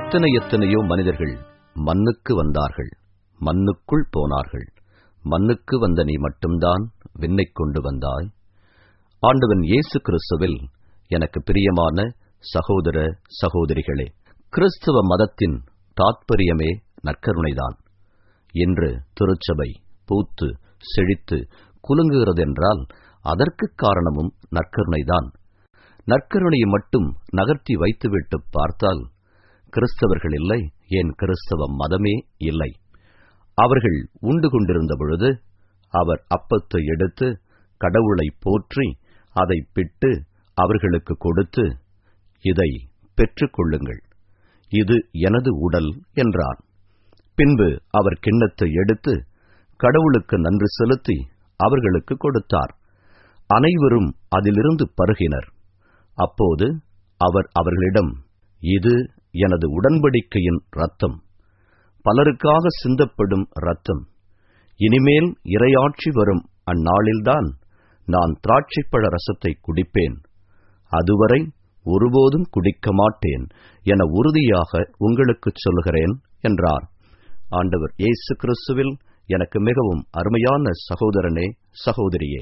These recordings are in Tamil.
எத்தனை எத்தனையோ மனிதர்கள் மண்ணுக்கு வந்தார்கள் மண்ணுக்குள் போனார்கள் மண்ணுக்கு வந்த நீ மட்டும்தான் விண்ணைக் கொண்டு வந்தாய் ஆண்டவன் இயேசு கிறிஸ்துவில் எனக்கு பிரியமான சகோதர சகோதரிகளே கிறிஸ்தவ மதத்தின் தாத்பரியமே நற்கருணைதான் இன்று திருச்சபை பூத்து செழித்து குலுங்குகிறதென்றால் அதற்கு காரணமும் நற்கருணைதான் நற்கருணையை மட்டும் நகர்த்தி வைத்துவிட்டு பார்த்தால் கிறிஸ்தவர்கள் இல்லை ஏன் கிறிஸ்தவ மதமே இல்லை அவர்கள் உண்டு கொண்டிருந்த பொழுது அவர் அப்பத்தை எடுத்து கடவுளை போற்றி அதை பிட்டு அவர்களுக்கு கொடுத்து இதை பெற்றுக்கொள்ளுங்கள் இது எனது உடல் என்றார் பின்பு அவர் கிண்ணத்தை எடுத்து கடவுளுக்கு நன்றி செலுத்தி அவர்களுக்கு கொடுத்தார் அனைவரும் அதிலிருந்து பருகினர் அப்போது அவர் அவர்களிடம் இது எனது உடன்படிக்கையின் ரத்தம் பலருக்காக சிந்தப்படும் ரத்தம் இனிமேல் இரையாட்சி வரும் அந்நாளில்தான் நான் திராட்சைப்பழ ரசத்தை குடிப்பேன் அதுவரை ஒருபோதும் குடிக்க மாட்டேன் என உறுதியாக உங்களுக்குச் சொல்கிறேன் என்றார் ஆண்டவர் இயேசு கிறிஸ்துவில் எனக்கு மிகவும் அருமையான சகோதரனே சகோதரியே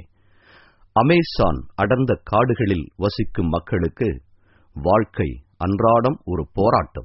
அமேசான் அடர்ந்த காடுகளில் வசிக்கும் மக்களுக்கு வாழ்க்கை அன்றாடம் ஒரு போராட்டம்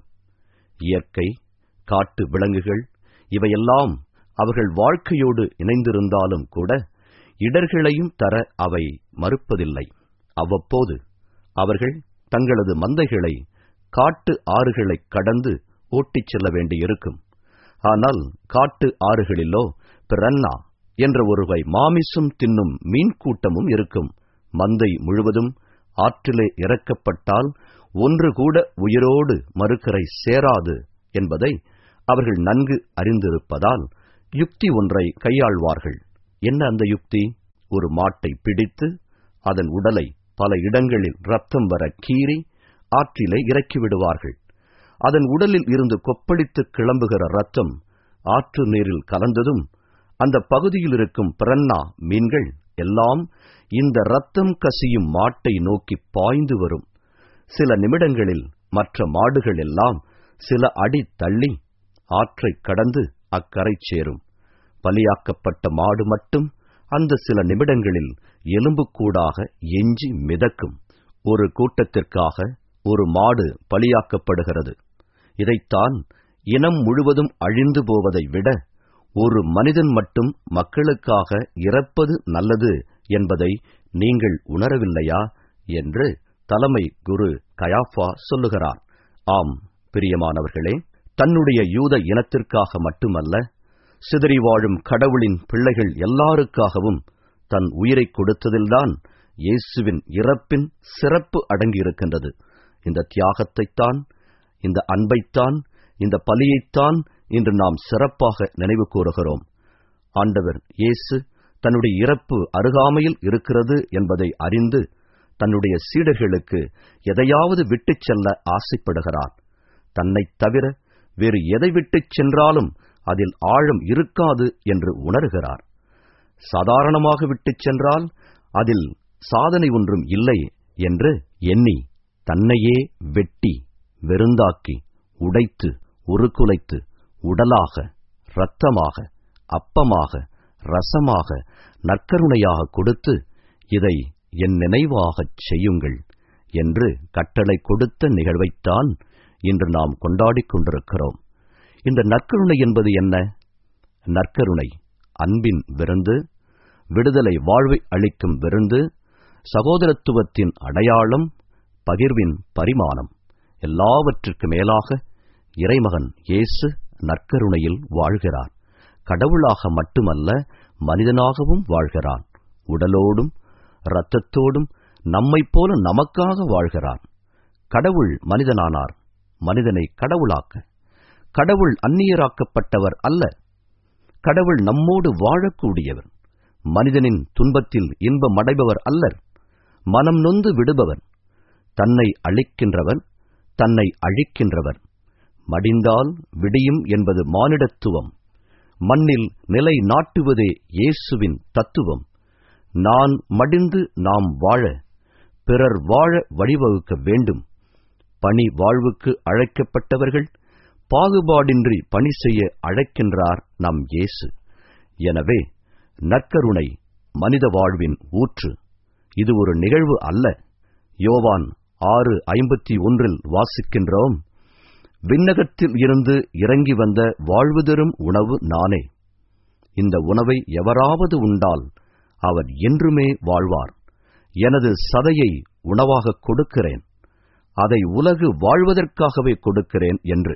இயற்கை காட்டு விலங்குகள் இவையெல்லாம் அவர்கள் வாழ்க்கையோடு இணைந்திருந்தாலும் கூட இடர்களையும் தர அவை மறுப்பதில்லை அவ்வப்போது அவர்கள் தங்களது மந்தைகளை காட்டு ஆறுகளைக் கடந்து ஓட்டிச் செல்ல வேண்டியிருக்கும் ஆனால் காட்டு ஆறுகளிலோ பிரன்னா என்ற ஒருவை மாமிசம் தின்னும் மீன் கூட்டமும் இருக்கும் மந்தை முழுவதும் ஆற்றிலே இறக்கப்பட்டால் ஒன்று கூட உயிரோடு மறுக்கரை சேராது என்பதை அவர்கள் நன்கு அறிந்திருப்பதால் யுக்தி ஒன்றை கையாள்வார்கள் என்ன அந்த யுக்தி ஒரு மாட்டை பிடித்து அதன் உடலை பல இடங்களில் ரத்தம் வர கீறி ஆற்றிலே இறக்கிவிடுவார்கள் அதன் உடலில் இருந்து கொப்பளித்து கிளம்புகிற ரத்தம் ஆற்று நீரில் கலந்ததும் அந்த பகுதியில் இருக்கும் பிரன்னா மீன்கள் எல்லாம் இந்த ரத்தம் கசியும் மாட்டை நோக்கி பாய்ந்து வரும் சில நிமிடங்களில் மற்ற மாடுகள் எல்லாம் சில அடி தள்ளி ஆற்றைக் கடந்து அக்கரை சேரும் பலியாக்கப்பட்ட மாடு மட்டும் அந்த சில நிமிடங்களில் எலும்புக்கூடாக எஞ்சி மிதக்கும் ஒரு கூட்டத்திற்காக ஒரு மாடு பலியாக்கப்படுகிறது இதைத்தான் இனம் முழுவதும் அழிந்து போவதை விட ஒரு மனிதன் மட்டும் மக்களுக்காக இறப்பது நல்லது என்பதை நீங்கள் உணரவில்லையா என்று தலைமை குரு கயாஃபா சொல்லுகிறார் ஆம் பிரியமானவர்களே தன்னுடைய யூத இனத்திற்காக மட்டுமல்ல சிதறி வாழும் கடவுளின் பிள்ளைகள் எல்லாருக்காகவும் தன் உயிரை கொடுத்ததில்தான் இயேசுவின் இறப்பின் சிறப்பு அடங்கியிருக்கின்றது இந்த தியாகத்தைத்தான் இந்த அன்பைத்தான் இந்த பலியைத்தான் இன்று நாம் சிறப்பாக நினைவு கூறுகிறோம் ஆண்டவர் இயேசு தன்னுடைய இறப்பு அருகாமையில் இருக்கிறது என்பதை அறிந்து தன்னுடைய சீடர்களுக்கு எதையாவது விட்டுச் செல்ல ஆசைப்படுகிறார் தன்னைத் தவிர வேறு எதை விட்டுச் சென்றாலும் அதில் ஆழம் இருக்காது என்று உணர்கிறார் சாதாரணமாக விட்டுச் சென்றால் அதில் சாதனை ஒன்றும் இல்லை என்று எண்ணி தன்னையே வெட்டி வெறுந்தாக்கி உடைத்து உருக்குலைத்து உடலாக இரத்தமாக அப்பமாக ரசமாக நற்கருணையாக கொடுத்து இதை என் நினைவாகச் செய்யுங்கள் என்று கட்டளை கொடுத்த நிகழ்வைத்தான் இன்று நாம் கொண்டாடிக் கொண்டிருக்கிறோம் இந்த நற்கருணை என்பது என்ன நற்கருணை அன்பின் விருந்து விடுதலை வாழ்வை அளிக்கும் விருந்து சகோதரத்துவத்தின் அடையாளம் பகிர்வின் பரிமாணம் எல்லாவற்றிற்கு மேலாக இறைமகன் இயேசு நற்கருணையில் வாழ்கிறார் கடவுளாக மட்டுமல்ல மனிதனாகவும் வாழ்கிறான் உடலோடும் இரத்தத்தோடும் நம்மைப் போல நமக்காக வாழ்கிறார் கடவுள் மனிதனானார் மனிதனை கடவுளாக்க கடவுள் அந்நியராக்கப்பட்டவர் அல்ல கடவுள் நம்மோடு வாழக்கூடியவர் மனிதனின் துன்பத்தில் இன்பமடைபவர் அல்லர் மனம் நொந்து விடுபவர் தன்னை அழிக்கின்றவர் தன்னை அழிக்கின்றவர் மடிந்தால் விடியும் என்பது மானிடத்துவம் மண்ணில் நிலை நாட்டுவதே இயேசுவின் தத்துவம் நான் மடிந்து நாம் வாழ பிறர் வாழ வழிவகுக்க வேண்டும் பணி வாழ்வுக்கு அழைக்கப்பட்டவர்கள் பாகுபாடின்றி பணி செய்ய அழைக்கின்றார் நம் இயேசு எனவே நற்கருணை மனித வாழ்வின் ஊற்று இது ஒரு நிகழ்வு அல்ல யோவான் ஆறு ஐம்பத்தி ஒன்றில் வாசிக்கின்றோம் விண்ணகத்தில் இருந்து இறங்கி வந்த வாழ்வு தரும் உணவு நானே இந்த உணவை எவராவது உண்டால் அவர் என்றுமே வாழ்வார் எனது சதையை உணவாக கொடுக்கிறேன் அதை உலகு வாழ்வதற்காகவே கொடுக்கிறேன் என்று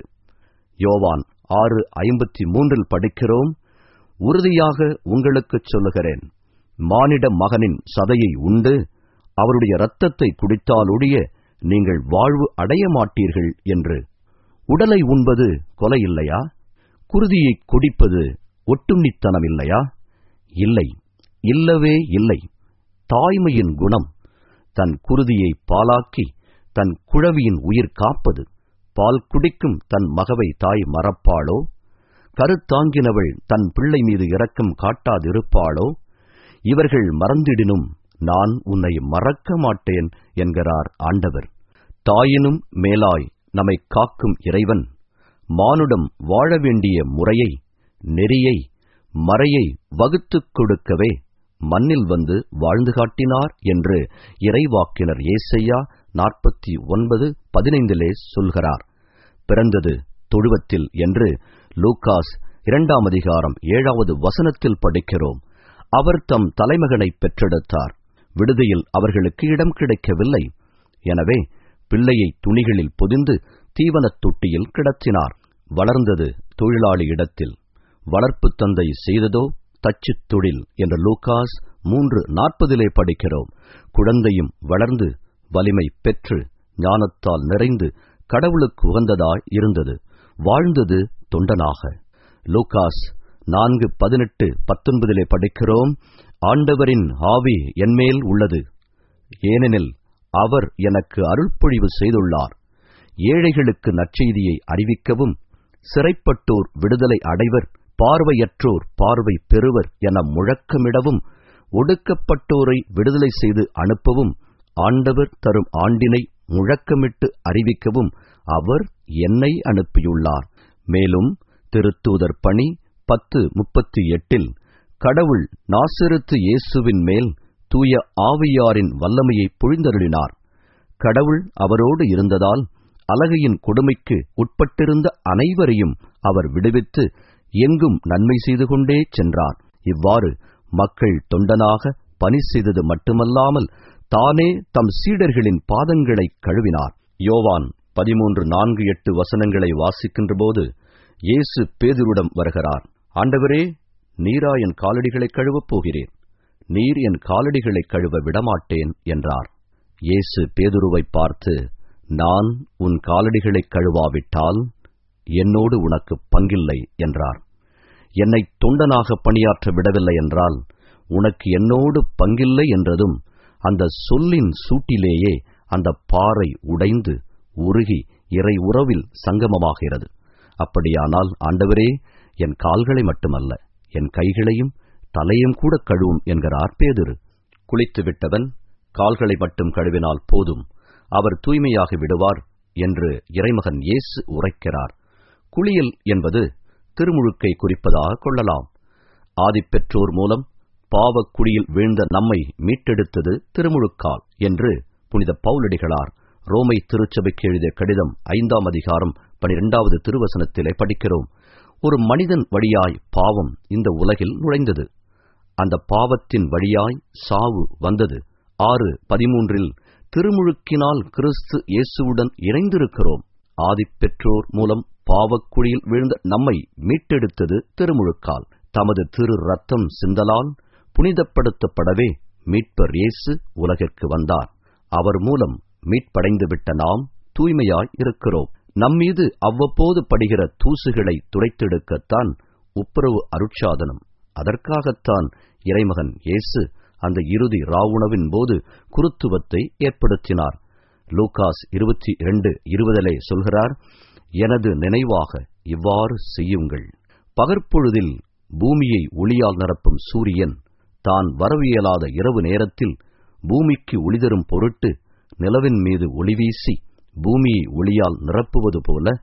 யோவான் ஆறு ஐம்பத்தி மூன்றில் படிக்கிறோம் உறுதியாக உங்களுக்குச் சொல்லுகிறேன் மானிட மகனின் சதையை உண்டு அவருடைய இரத்தத்தை குடித்தாலொழிய நீங்கள் வாழ்வு அடைய மாட்டீர்கள் என்று உடலை உண்பது கொலை இல்லையா குருதியை குடிப்பது ஒட்டுண்ணித்தனம் இல்லையா இல்லை இல்லவே இல்லை தாய்மையின் குணம் தன் குருதியை பாலாக்கி தன் குழவியின் உயிர் காப்பது பால் குடிக்கும் தன் மகவை தாய் மறப்பாளோ கருத்தாங்கினவள் தன் பிள்ளை மீது இரக்கம் காட்டாதிருப்பாளோ இவர்கள் மறந்திடினும் நான் உன்னை மறக்க மாட்டேன் என்கிறார் ஆண்டவர் தாயினும் மேலாய் நம்மை காக்கும் இறைவன் மானுடம் வாழ வேண்டிய முறையை நெறியை மறையை வகுத்துக் கொடுக்கவே மண்ணில் வந்து வாழ்ந்து காட்டினார் என்று இறைவாக்கினர் ஏசையா நாற்பத்தி ஒன்பது பதினைந்திலே சொல்கிறார் பிறந்தது தொழுவத்தில் என்று லூகாஸ் இரண்டாம் அதிகாரம் ஏழாவது வசனத்தில் படிக்கிறோம் அவர் தம் தலைமகனை பெற்றெடுத்தார் விடுதியில் அவர்களுக்கு இடம் கிடைக்கவில்லை எனவே பிள்ளையை துணிகளில் பொதிந்து தீவனத் தொட்டியில் கிடத்தினார் வளர்ந்தது தொழிலாளி இடத்தில் வளர்ப்பு தந்தை செய்ததோ தச்சுத் தொழில் என்ற லூகாஸ் மூன்று நாற்பதிலே படிக்கிறோம் குழந்தையும் வளர்ந்து வலிமை பெற்று ஞானத்தால் நிறைந்து கடவுளுக்கு உகந்ததாய் இருந்தது வாழ்ந்தது தொண்டனாக லூகாஸ் நான்கு பதினெட்டு பத்தொன்பதிலே படிக்கிறோம் ஆண்டவரின் ஆவி என்மேல் உள்ளது ஏனெனில் அவர் எனக்கு அருள்பொழிவு செய்துள்ளார் ஏழைகளுக்கு நற்செய்தியை அறிவிக்கவும் சிறைப்பட்டோர் விடுதலை அடைவர் பார்வையற்றோர் பார்வை பெறுவர் என முழக்கமிடவும் ஒடுக்கப்பட்டோரை விடுதலை செய்து அனுப்பவும் ஆண்டவர் தரும் ஆண்டினை முழக்கமிட்டு அறிவிக்கவும் அவர் என்னை அனுப்பியுள்ளார் மேலும் திருத்தூதர் பணி பத்து முப்பத்தி எட்டில் கடவுள் நாசிருத்து இயேசுவின் மேல் தூய ஆவியாரின் வல்லமையை பொழிந்தருளினார் கடவுள் அவரோடு இருந்ததால் அலகையின் கொடுமைக்கு உட்பட்டிருந்த அனைவரையும் அவர் விடுவித்து எங்கும் நன்மை செய்து கொண்டே சென்றார் இவ்வாறு மக்கள் தொண்டனாக பணி செய்தது மட்டுமல்லாமல் தானே தம் சீடர்களின் பாதங்களை கழுவினார் யோவான் பதிமூன்று நான்கு எட்டு வசனங்களை வாசிக்கின்றபோது இயேசு பேதுருடம் வருகிறார் ஆண்டவரே நீரா என் காலடிகளை கழுவப் போகிறேன் நீர் என் காலடிகளை கழுவ விடமாட்டேன் என்றார் இயேசு பேதுருவை பார்த்து நான் உன் காலடிகளை கழுவாவிட்டால் என்னோடு உனக்கு பங்கில்லை என்றார் என்னை தொண்டனாக பணியாற்ற விடவில்லை என்றால் உனக்கு என்னோடு பங்கில்லை என்றதும் அந்த சொல்லின் சூட்டிலேயே அந்த பாறை உடைந்து உருகி இறை உறவில் சங்கமமாகிறது அப்படியானால் ஆண்டவரே என் கால்களை மட்டுமல்ல என் கைகளையும் தலையும் கூட கழுவும் என்கிறார் பேதுரு குளித்து விட்டவன் கால்களை மட்டும் கழுவினால் போதும் அவர் தூய்மையாகி விடுவார் என்று இறைமகன் இயேசு உரைக்கிறார் குளியல் என்பது திருமுழுக்கை குறிப்பதாக கொள்ளலாம் ஆதிப்பெற்றோர் மூலம் பாவக் குடியில் வீழ்ந்த நம்மை மீட்டெடுத்தது திருமுழுக்கால் என்று புனித பவுலடிகளார் ரோமை திருச்சபைக்கு எழுதிய கடிதம் ஐந்தாம் அதிகாரம் பனிரெண்டாவது திருவசனத்திலே படிக்கிறோம் ஒரு மனிதன் வழியாய் பாவம் இந்த உலகில் நுழைந்தது அந்த பாவத்தின் வழியாய் சாவு வந்தது ஆறு பதிமூன்றில் திருமுழுக்கினால் கிறிஸ்து இயேசுவுடன் இணைந்திருக்கிறோம் ஆதிப்பெற்றோர் மூலம் பாவக்குழியில் வீழ்ந்த நம்மை மீட்டெடுத்தது திருமுழுக்கால் தமது திரு ரத்தம் சிந்தலால் புனிதப்படுத்தப்படவே மீட்பர் இயேசு உலகிற்கு வந்தார் அவர் மூலம் மீட்படைந்துவிட்ட நாம் தூய்மையாய் இருக்கிறோம் நம்மீது அவ்வப்போது படுகிற தூசுகளை துடைத்தெடுக்கத்தான் உப்புரவு அருட்சாதனம் அதற்காகத்தான் இறைமகன் இயேசு அந்த இறுதி ராவுணவின் போது குருத்துவத்தை ஏற்படுத்தினார் லூகாஸ் இருபத்தி இரண்டு இருபதிலே சொல்கிறார் எனது நினைவாக இவ்வாறு செய்யுங்கள் பகற்பொழுதில் பூமியை ஒளியால் நிரப்பும் சூரியன் தான் வரவியலாத இரவு நேரத்தில் பூமிக்கு ஒளிதரும் பொருட்டு நிலவின் மீது ஒளிவீசி பூமியை ஒளியால் நிரப்புவது போல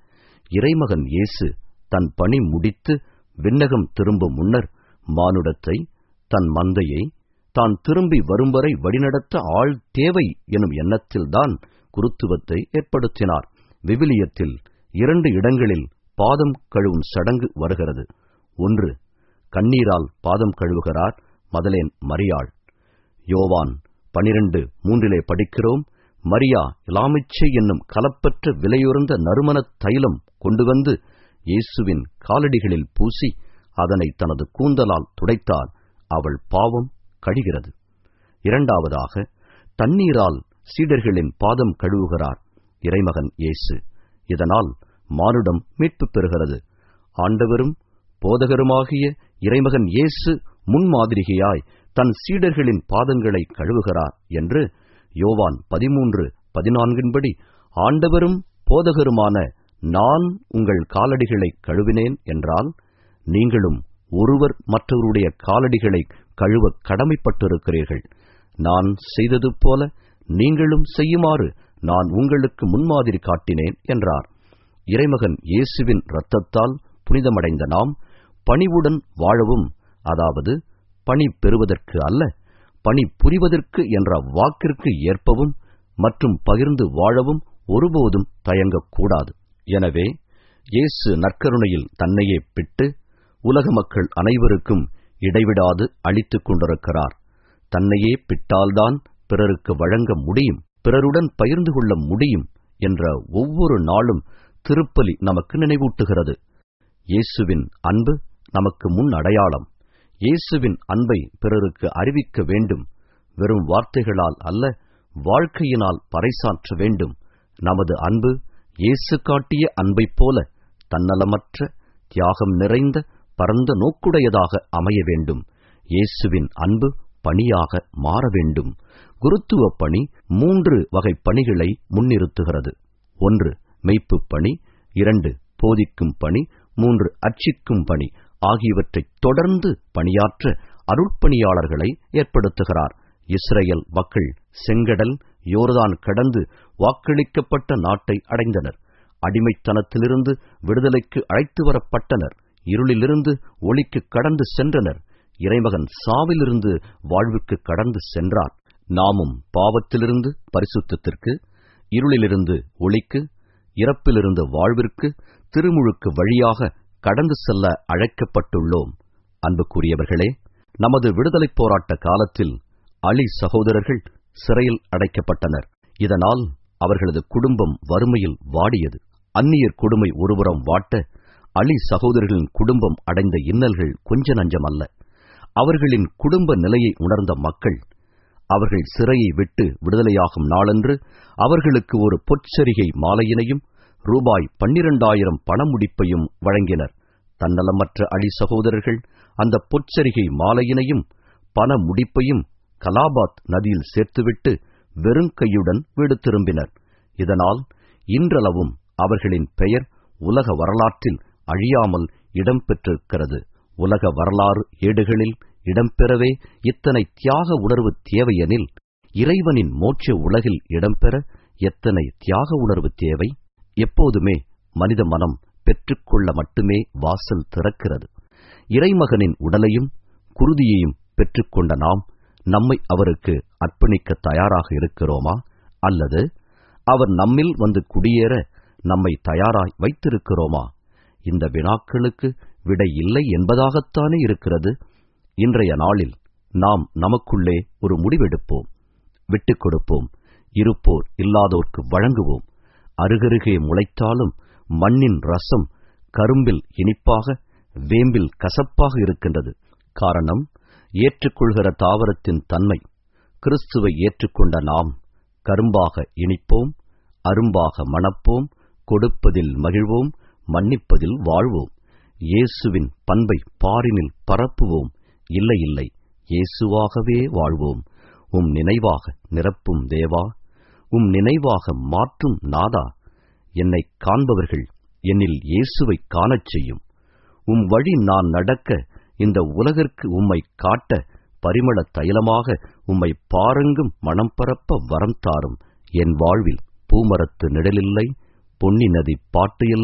இறைமகன் இயேசு தன் பணி முடித்து விண்ணகம் திரும்பும் முன்னர் மானுடத்தை தன் மந்தையை தான் திரும்பி வரும் வரை வழிநடத்த ஆள் தேவை எனும் எண்ணத்தில்தான் குருத்துவத்தை ஏற்படுத்தினார் விவிலியத்தில் இரண்டு இடங்களில் பாதம் கழுவும் சடங்கு வருகிறது ஒன்று கண்ணீரால் பாதம் கழுவுகிறார் மதலேன் மரியாள் யோவான் பனிரெண்டு மூன்றிலே படிக்கிறோம் மரியா இலாமிச்சை என்னும் கலப்பற்ற விலையுறந்த நறுமணத் தைலம் கொண்டு வந்து இயேசுவின் காலடிகளில் பூசி அதனை தனது கூந்தலால் துடைத்தார் அவள் பாவம் கழிகிறது இரண்டாவதாக தண்ணீரால் சீடர்களின் பாதம் கழுவுகிறார் இறைமகன் இயேசு இதனால் மானுடம் மீட்பு பெறுகிறது ஆண்டவரும் போதகருமாகிய இறைமகன் இயேசு முன்மாதிரிகையாய் தன் சீடர்களின் பாதங்களை கழுவுகிறார் என்று யோவான் பதிமூன்று பதினான்கின்படி ஆண்டவரும் போதகருமான நான் உங்கள் காலடிகளை கழுவினேன் என்றால் நீங்களும் ஒருவர் மற்றவருடைய காலடிகளை கழுவ கடமைப்பட்டிருக்கிறீர்கள் நான் செய்தது போல நீங்களும் செய்யுமாறு நான் உங்களுக்கு முன்மாதிரி காட்டினேன் என்றார் இறைமகன் இயேசுவின் இரத்தத்தால் புனிதமடைந்த நாம் பணிவுடன் வாழவும் அதாவது பணி பெறுவதற்கு அல்ல பணி புரிவதற்கு என்ற வாக்கிற்கு ஏற்பவும் மற்றும் பகிர்ந்து வாழவும் ஒருபோதும் தயங்கக்கூடாது எனவே இயேசு நற்கருணையில் தன்னையே பிட்டு உலக மக்கள் அனைவருக்கும் இடைவிடாது அளித்துக் கொண்டிருக்கிறார் தன்னையே பிட்டால்தான் பிறருக்கு வழங்க முடியும் பிறருடன் பகிர்ந்து கொள்ள முடியும் என்ற ஒவ்வொரு நாளும் திருப்பலி நமக்கு நினைவூட்டுகிறது இயேசுவின் அன்பு நமக்கு முன் அடையாளம் இயேசுவின் அன்பை பிறருக்கு அறிவிக்க வேண்டும் வெறும் வார்த்தைகளால் அல்ல வாழ்க்கையினால் பறைசாற்ற வேண்டும் நமது அன்பு இயேசு காட்டிய அன்பைப் போல தன்னலமற்ற தியாகம் நிறைந்த பரந்த நோக்குடையதாக அமைய வேண்டும் இயேசுவின் அன்பு பணியாக மாற வேண்டும் குருத்துவ பணி மூன்று வகை பணிகளை முன்னிறுத்துகிறது ஒன்று மெய்ப்புப் பணி இரண்டு போதிக்கும் பணி மூன்று அர்ச்சிக்கும் பணி ஆகியவற்றைத் தொடர்ந்து பணியாற்ற அருட்பணியாளர்களை ஏற்படுத்துகிறார் இஸ்ரேல் மக்கள் செங்கடல் யோர்தான் கடந்து வாக்களிக்கப்பட்ட நாட்டை அடைந்தனர் அடிமைத்தனத்திலிருந்து விடுதலைக்கு அழைத்து வரப்பட்டனர் இருளிலிருந்து ஒளிக்கு கடந்து சென்றனர் இறைமகன் சாவிலிருந்து வாழ்வுக்கு கடந்து சென்றார் நாமும் பாவத்திலிருந்து பரிசுத்தத்திற்கு இருளிலிருந்து ஒளிக்கு இறப்பிலிருந்து வாழ்விற்கு திருமுழுக்கு வழியாக கடந்து செல்ல அழைக்கப்பட்டுள்ளோம் அன்புக்குரியவர்களே நமது விடுதலைப் போராட்ட காலத்தில் அலி சகோதரர்கள் சிறையில் அடைக்கப்பட்டனர் இதனால் அவர்களது குடும்பம் வறுமையில் வாடியது அந்நியர் கொடுமை ஒருபுறம் வாட்ட அலி சகோதரர்களின் குடும்பம் அடைந்த இன்னல்கள் கொஞ்ச நஞ்சமல்ல அவர்களின் குடும்ப நிலையை உணர்ந்த மக்கள் அவர்கள் சிறையை விட்டு விடுதலையாகும் நாளன்று அவர்களுக்கு ஒரு பொற்சரிகை மாலையினையும் ரூபாய் பன்னிரண்டாயிரம் பணமுடிப்பையும் வழங்கினர் தன்னலமற்ற அலி சகோதரர்கள் அந்த பொற்சரிகை மாலையினையும் பண முடிப்பையும் கலாபாத் நதியில் சேர்த்துவிட்டு வெறுங்கையுடன் வீடு திரும்பினர் இதனால் இன்றளவும் அவர்களின் பெயர் உலக வரலாற்றில் அழியாமல் இடம்பெற்றிருக்கிறது உலக வரலாறு ஏடுகளில் இடம்பெறவே இத்தனை தியாக உணர்வு தேவையெனில் இறைவனின் மோட்ச உலகில் இடம்பெற எத்தனை தியாக உணர்வு தேவை எப்போதுமே மனித மனம் பெற்றுக்கொள்ள மட்டுமே வாசல் திறக்கிறது இறைமகனின் உடலையும் குருதியையும் பெற்றுக்கொண்ட நாம் நம்மை அவருக்கு அர்ப்பணிக்க தயாராக இருக்கிறோமா அல்லது அவர் நம்மில் வந்து குடியேற நம்மை தயாராய் வைத்திருக்கிறோமா இந்த வினாக்களுக்கு விடை இல்லை என்பதாகத்தானே இருக்கிறது இன்றைய நாளில் நாம் நமக்குள்ளே ஒரு முடிவெடுப்போம் விட்டுக் கொடுப்போம் இருப்போர் இல்லாதோர்க்கு வழங்குவோம் அருகருகே முளைத்தாலும் மண்ணின் ரசம் கரும்பில் இனிப்பாக வேம்பில் கசப்பாக இருக்கின்றது காரணம் ஏற்றுக்கொள்கிற தாவரத்தின் தன்மை கிறிஸ்துவை ஏற்றுக்கொண்ட நாம் கரும்பாக இனிப்போம் அரும்பாக மணப்போம் கொடுப்பதில் மகிழ்வோம் மன்னிப்பதில் வாழ்வோம் இயேசுவின் பண்பை பாரினில் பரப்புவோம் இல்லை இல்லை இயேசுவாகவே வாழ்வோம் உம் நினைவாக நிரப்பும் தேவா உம் நினைவாக மாற்றும் நாதா என்னை காண்பவர்கள் என்னில் இயேசுவை காணச் செய்யும் உம் வழி நான் நடக்க இந்த உலகிற்கு உம்மை காட்ட பரிமள தைலமாக உம்மை பாருங்கும் மனம் பரப்ப வரம் தாரும் என் வாழ்வில் பூமரத்து நிழலில்லை பொன்னி நதி பாட்டு இல்லை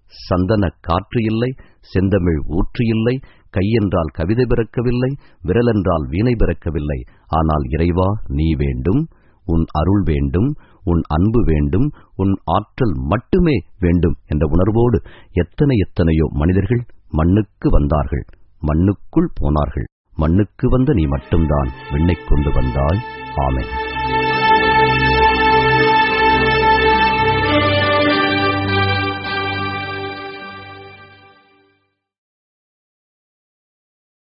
சந்தன காற்று இல்லை செந்தமிழ் ஊற்று இல்லை கையென்றால் கவிதை பிறக்கவில்லை விரலென்றால் வீணை பிறக்கவில்லை ஆனால் இறைவா நீ வேண்டும் உன் அருள் வேண்டும் உன் அன்பு வேண்டும் உன் ஆற்றல் மட்டுமே வேண்டும் என்ற உணர்வோடு எத்தனை எத்தனையோ மனிதர்கள் மண்ணுக்கு வந்தார்கள் மண்ணுக்குள் போனார்கள் மண்ணுக்கு வந்த நீ மட்டும்தான் விண்ணைக் கொண்டு வந்தாய் ஆமென்